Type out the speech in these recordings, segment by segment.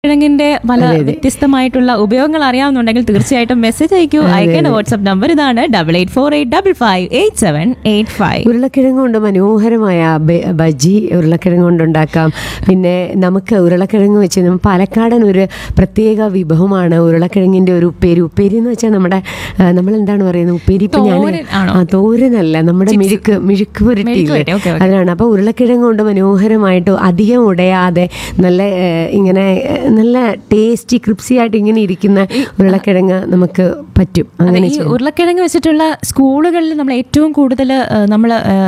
കിഴങ്ങിന്റെ പല വ്യത്യസ്തമായിട്ടുള്ള ഉപയോഗങ്ങൾ അറിയാവുന്നുണ്ടെങ്കിൽ തീർച്ചയായിട്ടും മെസ്സേജ് അയക്കൂ അയക്കേണ്ട വാട്സ്ആപ്പ് നമ്പർ ഇതാണ് double eight four eight double five eight seven eight five ഉരുളക്കിഴങ്ങ് കൊണ്ട് മനോഹരമായ ബ- ബജി ഉരുളക്കിഴങ്ങ് കൊണ്ടുണ്ടാക്കാം പിന്നെ നമുക്ക് ഉരുളക്കിഴങ്ങ് വെച്ച് നമ്മ പാലക്കാടൻ ഒരു പ്രത്യേക വിഭവമാണ് ഉരുളക്കിഴങ്ങിന്റെ ഒരു ഉപ്പേരി ഉപ്പേരി എന്ന് വെച്ചാൽ നമ്മുടെ ആ, നമ്മൾ എന്താണ് പറയുന്നത് ഉപ്പേരി ഇപ്പൊ ഞാൻ തോരൻ ആണോ? ആ തോരനല്ല നമ്മുടെ മിഴുക്ക് മിഴുക്ക് പുരട്ടിയില്ലേ മെഴുക്ക് പുരട്ടി, ഓക്കേ, ഓക്കേ. അതിനാണ് അപ്പോൾ ഉരുളക്കിഴങ്ങ് കൊണ്ട് മനോഹരമായിട്ട് അധികം ഉടയാതെ നല്ല ഏ, ഇങ്ങനെ ഏ, നല്ല ടേസ്റ്റി ക്രിപ്സി ആയിട്ട് ഇങ്ങനെ ഇരിക്കുന്ന ഉരുളക്കിഴങ്ങ് നമുക്ക് പറ്റും അതെ, അങ്ങനെ ഈ ഉരുളക്കിഴങ്ങ് വെച്ചിട്ടുള്ള സ്കൂളുകളിൽ നമ്മൾ ഏറ്റവും കൂടുതൽ നമ്മൾ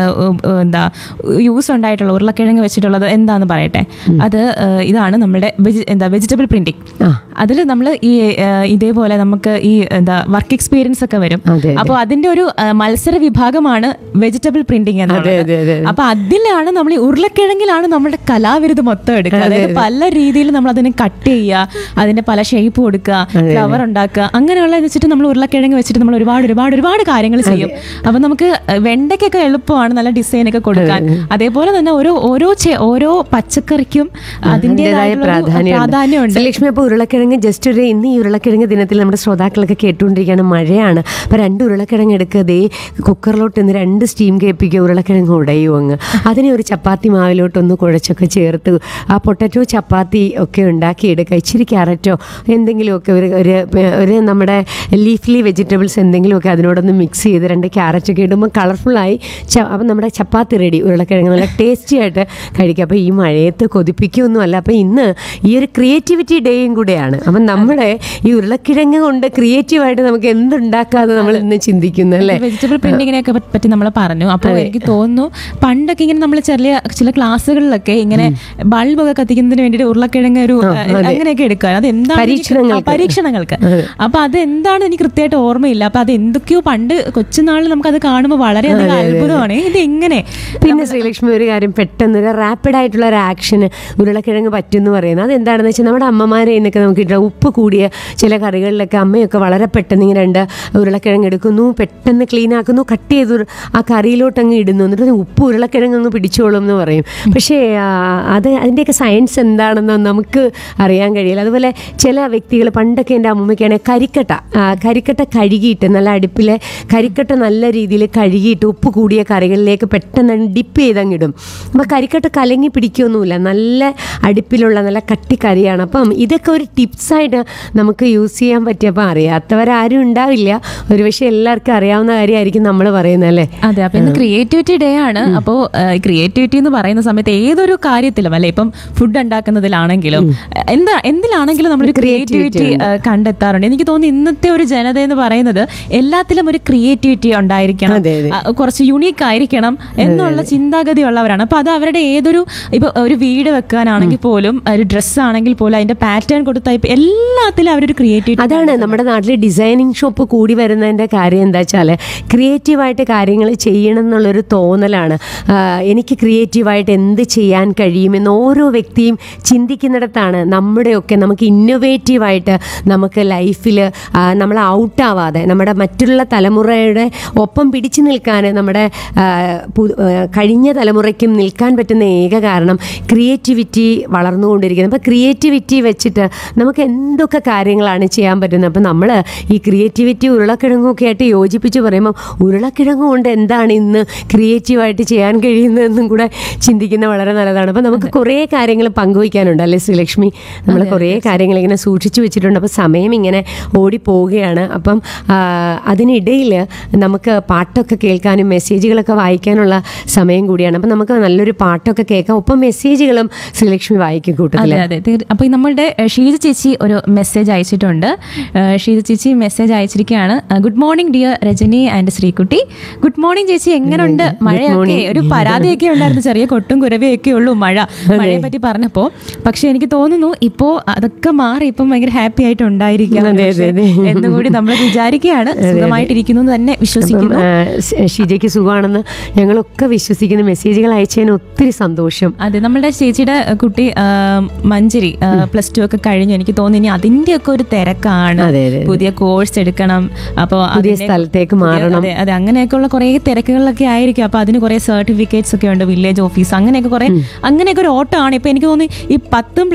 എന്താ യൂസ് ഉണ്ടായിട്ടുള്ള ഉരുളക്കിഴങ്ങ് വെച്ചിട്ടുള്ളത് എന്താന്ന് പറയട്ടെ അത് ആ, ഇതാണ് നമ്മുടെ വെജി- എന്താ വെജിറ്റബിൾ പ്രിന്റിംഗ് ആ. അതിൽ നമ്മൾ ഈ ആ, ഇതേപോലെ നമുക്ക് ഈ എന്താ വർക്ക് എക്സ്പീരിയൻസ് ഒക്കെ വരും അതെ, അതെ. അപ്പോൾ അതിന്റെ ഒരു ആ, മത്സര വിഭാഗമാണ് വെജിറ്റബിൾ പ്രിന്റിംഗ് അതെ, അതെ, അതെ. എന്നുള്ളത് അപ്പൊ അതിലാണ് നമ്മൾ ഈ ഉരുളക്കിഴങ്ങിലാണ് നമ്മുടെ കലാവിരുത് മൊത്തം എടുക്കുക അതായത് പല രീതിയിൽ നമ്മൾ അതിനെ കട്ട് ചെയ്യുക അതിന്റെ പല ഷേപ്പ് കൊടുക്കുക ഫ്ലവർ ഉണ്ടാക്കുക അങ്ങനെയുള്ള ഇത് വെച്ചിട്ട് നമ്മൾ ഉരുളക്കിഴങ്ങ് വെച്ചിട്ട് നമ്മൾ ഒരുപാട് ഒരുപാട് ഒരുപാട് കാര്യങ്ങൾ ചെയ്യും അപ്പൊ നമുക്ക് വെണ്ടയ്ക്കൊക്കെ എളുപ്പമാണ് നല്ല ഡിസൈൻ ഒക്കെ കൊടുക്കാൻ അതേപോലെ തന്നെ ഓരോ ഓരോ ചെ- ഓരോ പച്ചക്കറിക്കും അതിൻ്റെതായിട്ടുള്ള പ്രാധാന്യമുണ്ട് ലക്ഷ്മി അപ്പോൾ ഉരുളക്കിഴങ്ങ് ജസ്റ്റ് ഒരു ഇന്ന് ഈ ഉരുളക്കിഴങ്ങ് ദിനത്തിൽ നമ്മുടെ ശ്രോതാക്കളൊക്കെ കേട്ടുകൊണ്ടിരിക്കുകയാണ് മഴയാണ് അപ്പോൾ രണ്ട് ഉരുളക്കിഴങ്ങ് എടുക്കുക ദേ കുക്കറിലോട്ട് ഇന്ന് രണ്ട് സ്റ്റീം കേൾപ്പിക്കുക ഉരുളക്കിഴങ്ങ് ഉടയും അങ്ങ് അതിനെ ഒരു ചപ്പാത്തി മാവിലോട്ടൊന്ന് കുഴച്ചൊക്കെ ചേർത്ത് ആ പൊട്ടറ്റോ ചപ്പാത്തി ഒക്കെ ഉണ്ടാക്കിയെടുക്കുക ഇച്ചിരി ക്യാരറ്റോ എന്തെങ്കിലുമൊക്കെ ഒരു ഒരു ഒരു നമ്മുടെ ലീഫ്ലി വെജിറ്റബിൾസ് എന്തെങ്കിലുമൊക്കെ അതിനോടൊന്ന് മിക്സ് ചെയ്ത് രണ്ട് ക്യാരറ്റൊക്കെ ഇടുമ്പോൾ കളർഫുള്ളായി അപ്പം നമ്മുടെ ചപ്പാത്തി റെഡി ഉരുളക്കിഴങ്ങ് നല്ല ടേസ്റ്റി ആയിട്ട് കഴിക്കുക അപ്പോൾ ഈ മഴയത്ത് കൊതിപ്പിക്കുകയൊന്നുമല്ല അപ്പോൾ ഇന്ന് ഈ ഒരു ക്രിയേറ്റിവിറ്റി ഡേയും കൂടെയാണ് അപ്പം നമ്മുടെ ഈ ഉരുളക്കിഴങ്ങ് കൊണ്ട് ക്രിയേറ്റീവായിട്ട് നമുക്ക് എന്തുണ്ടാക്കാതെ നമ്മൾ ഇന്ന് ചിന്തിക്കുന്നു അല്ലേ വെജിറ്റബിൾ പ്രിന്റിങ്ങിനെ ഒക്കെ പറ്റി നമ്മൾ പറഞ്ഞു അപ്പോൾ എനിക്ക് തോന്നുന്നു പണ്ടൊക്കെ ഇങ്ങനെ നമ്മൾ ചെറിയ ചില ക്ലാസ്സുകളിലൊക്കെ ഇങ്ങനെ ബൾബൊക്കെ കത്തിക്കുന്നതിന് വേണ്ടിയിട്ട് ഉരുളക്കിഴങ്ങ് ഒരു അങ്ങനെയൊക്കെ എടുക്കുക അത് എന്താണ് പരീക്ഷണങ്ങൾക്ക്. പരീക്ഷണങ്ങൾക്ക് അപ്പൊ അത് എന്താണ് എനിക്ക് കൃത്യമായിട്ട് ഓർമ്മയില്ല അപ്പൊ അത് എന്തൊക്കെയോ പണ്ട് കൊച്ചുനാളിൽ നമുക്ക് അത് കാണുമ്പോൾ വളരെയധികം അത്ഭുതമാണ് ഇത് എങ്ങനെ പിന്നെ ശ്രീലക്ഷ്മി ഒരു കാര്യം പെട്ടെന്ന് ഒരു റാപ്പിഡ് ആയിട്ടുള്ള ഒരു ആക്ഷന് ഉരുളക്കിഴങ്ങ് പറ്റും എന്ന് പറയുന്നത് അതെന്താണെന്ന് വെച്ചാൽ നമ്മുടെ അമ്മമാരെ എന്നൊക്കെ നമുക്ക് കിട്ടുക ഉപ്പ് കൂടിയ ചില കറികളിലൊക്കെ അമ്മയൊക്കെ വളരെ പെട്ടെന്ന് ഇങ്ങനെ രണ്ട് ഉരുളക്കിഴങ്ങ് എടുക്കുന്നു പെട്ടെന്ന് ക്ലീൻ ആക്കുന്നു കട്ട് ചെയ്ത് ഒരു- ആ കറിയിലോട്ട് അങ്ങ് ഇടുന്നു എന്നിട്ട് അത് ഉപ്പ് ഉരുളക്കിഴങ്ങ് അങ്ങ് പിടിച്ചോളും എന്ന് പറയും പക്ഷേ ആ, അത് അതിൻ്റെയൊക്കെ സയൻസ് എന്താണെന്ന് നമുക്ക് അറിയാൻ കഴിയില്ല അതുപോലെ ചില വ്യക്തികൾ പണ്ടൊക്കെ എൻ്റെ അമ്മയ്ക്കാണെങ്കിൽ കരിക്കട്ട ആ, കരിക്കട്ട കഴുകിയിട്ട് നല്ല അടുപ്പിലെ കരിക്കട്ട നല്ല രീതിയിൽ കഴുകിയിട്ട് ഉപ്പ് കൂടിയ കറികളിലേക്ക് പെട്ടെന്ന് ഡിപ്പ് ചെയ്തങ്ങിടും അപ്പോൾ കരിക്കട്ട കലങ്ങി പിടിക്കുകയൊന്നുമില്ല നല്ല അടുപ്പിലുള്ള നല്ല കട്ടി കറിയാണ് അപ്പം ഇതൊക്കെ ഒരു ടിപ്സായിട്ട് നമുക്ക് യൂസ് ചെയ്യാൻ പറ്റിയപ്പോൾ അറിയാത്തവരാരും ഉണ്ടാവില്ല ഒരുപക്ഷെ എല്ലാവർക്കും അറിയാവുന്ന കാര്യമായിരിക്കും നമ്മൾ പറയുന്നത് അല്ലേ അതെ അപ്പൊ ഇന്ന് ക്രിയേറ്റിവിറ്റി ഡേ ആണ് അപ്പോൾ ക്രിയേറ്റിവിറ്റി എന്ന് പറയുന്ന സമയത്ത് ഏതൊരു കാര്യത്തിലും അല്ലെ ഇപ്പം ഫുഡ് ഉണ്ടാക്കുന്നതിലാണെങ്കിലും എന്താ എന്തിലാണെങ്കിലും നമ്മളൊരു ക്രിയേറ്റിവിറ്റി കണ്ടെത്താറുണ്ട് എനിക്ക് തോന്നുന്നു ഇന്നത്തെ ഒരു ജനത എന്ന് പറയുന്നത് എല്ലാത്തിലും ഒരു ക്രിയേറ്റിവിറ്റി ഉണ്ടായിരിക്കണം അതെ, അതെ. ആ, കുറച്ച് യുണീക്ക് ആയിരിക്കണം എന്നുള്ള ചിന്താഗതി ഉള്ളവരാണ് അപ്പൊ അത് അവരുടെ ഏതൊരു ഇപ്പൊ ഒരു വീട് വെക്കാനാണെങ്കിൽ പോലും ഒരു ഡ്രസ്സ് ആണെങ്കിൽ പോലും അതിന്റെ പാറ്റേൺ കൊടുത്ത ഇപ്പൊ എല്ലാത്തിലും അവരൊരു ക്രിയേറ്റിവിറ്റി അതാണ് നമ്മുടെ നാട്ടിൽ ഡിസൈനിങ് ഷോപ്പ് കൂടി വരുന്നതിൻ്റെ കാര്യം എന്താ വെച്ചാൽ ക്രിയേറ്റീവായിട്ട് കാര്യങ്ങൾ ചെയ്യണം എന്നുള്ളൊരു തോന്നലാണ് ആ, എനിക്ക് ക്രിയേറ്റീവായിട്ട് എന്ത് ചെയ്യാൻ കഴിയുമെന്ന് ഓരോ വ്യക്തിയും ചിന്തിക്കുന്നിടത്താണ് നമ്മുടെയൊക്കെ നമുക്ക് ഇന്നൊവേറ്റീവായിട്ട് നമുക്ക് ലൈഫിൽ നമ്മൾ ഔട്ടാവാതെ നമ്മുടെ മറ്റുള്ള തലമുറയുടെ ഒപ്പം പിടിച്ചു നിൽക്കാൻ നമ്മുടെ ആ, പു- ആ, കഴിഞ്ഞ തലമുറയ്ക്കും നിൽക്കാൻ പറ്റുന്ന ഏക കാരണം ക്രിയേറ്റിവിറ്റി വളർന്നുകൊണ്ടിരിക്കുന്നത് അപ്പോൾ ക്രിയേറ്റിവിറ്റി വെച്ചിട്ട് നമുക്ക് എന്തൊക്കെ കാര്യങ്ങളാണ് ചെയ്യാൻ പറ്റുന്നത് അപ്പോൾ നമ്മൾ ഈ ക്രിയേറ്റിവിറ്റി ഉരുളക്കിഴങ്ങൊക്കെ ആയിട്ട് യോജിപ്പിച്ച് പറയുമ്പോൾ ഉരുളക്കിഴങ്ങ് കൊണ്ട് എന്താണ് ഇന്ന് ക്രിയേറ്റീവായിട്ട് ചെയ്യാൻ കഴിയുന്നതെന്നും കൂടെ ചിന്തിക്കുന്നത് വളരെ നല്ലതാണ് അപ്പോൾ നമുക്ക് കുറേ കാര്യങ്ങൾ പങ്കുവയ്ക്കാനുണ്ട് അല്ലേ ശ്രീലക്ഷ്മി നമ്മൾ കുറേ കാര്യങ്ങൾ ഇങ്ങനെ സൂക്ഷിച്ചു വെച്ചിട്ടുണ്ട് അപ്പോൾ സമയം ഇങ്ങനെ ഓടി പോവുകയാണ് അപ്പം ആ, അതിനിടയിൽ നമുക്ക് പാട്ടൊക്കെ കേൾക്കാനും മെസ്സേജുകളൊക്കെ വായിക്കാനുള്ള സമയം കൂടിയാണ് അപ്പം നമുക്ക് നല്ലൊരു പാട്ടൊക്കെ കേൾക്കാം ഒപ്പം മെസ്സേജുകളും ശ്രീലക്ഷ്മി വായിക്കും കൂട്ടത്തിൽ അതെ അതെ തീർ- അപ്പൊ നമ്മളുടെ ഏഹ്, ഷീജ ചേച്ചി ഒരു മെസ്സേജ് അയച്ചിട്ടുണ്ട് ഏഹ്, ഷീജ ചേച്ചി മെസ്സേജ് അയച്ചിരിക്കുകയാണ് good morning dear Rajani and Srikutti good morning ചേച്ചി എങ്ങനെയുണ്ട് മഴയൊക്കെ ഒരു പരാതിയൊക്കെ ഉണ്ടായിരുന്നു ചെറിയ കൊട്ടും കുരവയൊക്കെ ഉള്ളൂ മഴ മഴയെ പറ്റി പറഞ്ഞപ്പോ പക്ഷെ എനിക്ക് തോന്നുന്നു ഇപ്പോ അതൊക്കെ മാറി ഇപ്പം ഭയങ്കര ഹാപ്പി ആയിട്ട് ഉണ്ടായിരിക്കാം അതെ, അതെ, അതെ. എന്നുകൂടി നമ്മൾ വിചാരിക്കുകയാണ് സുഖമായിട്ടിരിക്കുന്നു എന്ന് തന്നെ വിശ്വസിക്കുന്നു ആ, ഷ- ഷിജയ്ക്ക് സുഖമാണെന്ന് ഞങ്ങളൊക്കെ വിശ്വസിക്കുന്ന മെസ്സേജുകൾ അയച്ചതിന് ഒത്തിരി സന്തോഷം അതെ നമ്മുടെ ചേച്ചിയുടെ അഹ്, കുട്ടി ആ, മഞ്ചരി പ്ലസ് ടു ഒക്കെ കഴിഞ്ഞു എനിക്ക് തോന്നി ഇനി അതിന്റെ ഒക്കെ ഒരു തിരക്കാണ് അതെ, അതെ, അതെ. പുതിയ കോഴ്സ് എടുക്കണം അപ്പോൾ പുതിയ സ്ഥലത്തേക്ക് മാറണം അതെ അതെ അങ്ങനെയൊക്കെയുള്ള കുറേ തിരക്കുകളിലൊക്കെ ആയിരിക്കും അപ്പൊ അതിന് കുറേ സർട്ടിഫിക്കറ്റ്സ് ഒക്കെ ഉണ്ട് വില്ലേജ് ഓഫീസ് അങ്ങനെയൊക്കെ കുറെ അങ്ങനെയൊക്കെ ഒരു ഓട്ടമാണ് ഇപ്പൊ എനിക്ക് തോന്നി ഈ പത്തും പ്ലസ് ടുവും കഴിഞ്ഞ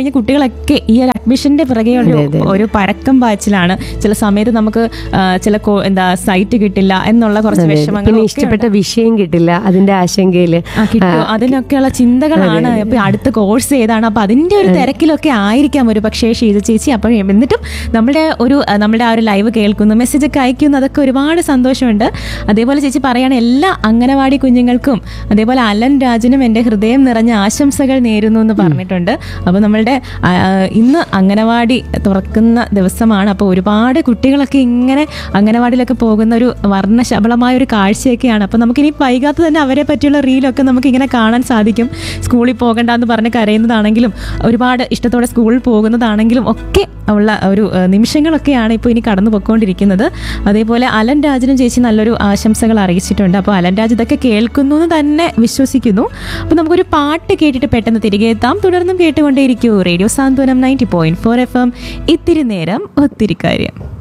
കഴിഞ്ഞ കുട്ടികളൊക്കെ ഈ ഒരു അഡ്മിഷന്റെ പിറകെ ഒരു ഒരു പരക്കം പാച്ചിലാണ് ചില സമയത്ത് നമുക്ക് ആ, ചില കോ- എന്താ സൈറ്റ് കിട്ടില്ല എന്നുള്ള കുറച്ച് വിഷമങ്ങൾ പിന്നെ ഇഷ്ടപ്പെട്ട വിഷയം കിട്ടില്ല അതിന്റെ ആശങ്കയില് കിട്ടും അതിനൊക്കെയുള്ള ചിന്തകളാണ് അപ്പൊ അടുത്ത കോഴ്സ് ഏതാണ് അപ്പൊ അതിന്റെ ഒരു തിരക്കിലൊക്കെ ആയിരിക്കാം ഒരു പക്ഷേ ഷീജ ചേച്ചി അപ്പോൾ എന്നിട്ടും നമ്മുടെ ഒരു ആ, നമ്മുടെ ആ ഒരു ലൈവ് കേൾക്കുന്നു മെസ്സേജ് ഒക്കെ അയക്കുന്നു അതൊക്കെ ഒരുപാട് സന്തോഷമുണ്ട് അതേപോലെ ചേച്ചി പറയാണ് എല്ലാ അംഗനവാടി കുഞ്ഞുങ്ങൾക്കും അതേപോലെ അലൻ രാജനും എൻ്റെ ഹൃദയം നിറഞ്ഞ ആശംസകൾ നേരുന്നു എന്ന് പറഞ്ഞിട്ടുണ്ട് അപ്പോൾ നമ്മളുടെ ആ, ഇന്ന് അംഗനവാടി തുറക്കുന്ന ദിവസമാണ് അപ്പോൾ ഒരുപാട് കുട്ടികളൊക്കെ ഇങ്ങനെ അംഗനവാടിയിലൊക്കെ പോകുന്ന ഒരു വർണ്ണശബളമായ ഒരു കാഴ്ചയൊക്കെയാണ് അപ്പോൾ നമുക്കിനി വൈകാതെ തന്നെ അവരെ പറ്റിയുള്ള റീലൊക്കെ നമുക്ക് ഇങ്ങനെ കാണാൻ സാധിക്കും സ്കൂളിൽ പോകണ്ട എന്ന് പറഞ്ഞ് കരയുന്നതാണെങ്കിലും ഒരുപാട് ഇഷ്ടത്തോടെ സ്കൂളിൽ പോകുന്നതാണെങ്കിലും ഒക്കെ ഉള്ള ഒരു ഏഹ്, നിമിഷങ്ങളൊക്കെയാണ് ഇപ്പോൾ ഇനി കടന്നു പോയിക്കൊണ്ടിരിക്കുന്നത് അതേപോലെ അലൻ രാജിനും ചേച്ചി നല്ലൊരു ആശംസകൾ അറിയിച്ചിട്ടുണ്ട് അപ്പോൾ അലൻ രാജ് ഇതൊക്കെ കേൾക്കുന്നു എന്ന് തന്നെ വിശ്വസിക്കുന്നു അപ്പോൾ നമുക്കൊരു പാട്ട് കേട്ടിട്ട് പെട്ടെന്ന് തിരികെ എത്താം തുടർന്നും കേട്ടുകൊണ്ടേയിരിക്കൂ radio Santhwanam ninety point four F M ഇത്തിരി നേരം ഒത്തിരി കാര്യം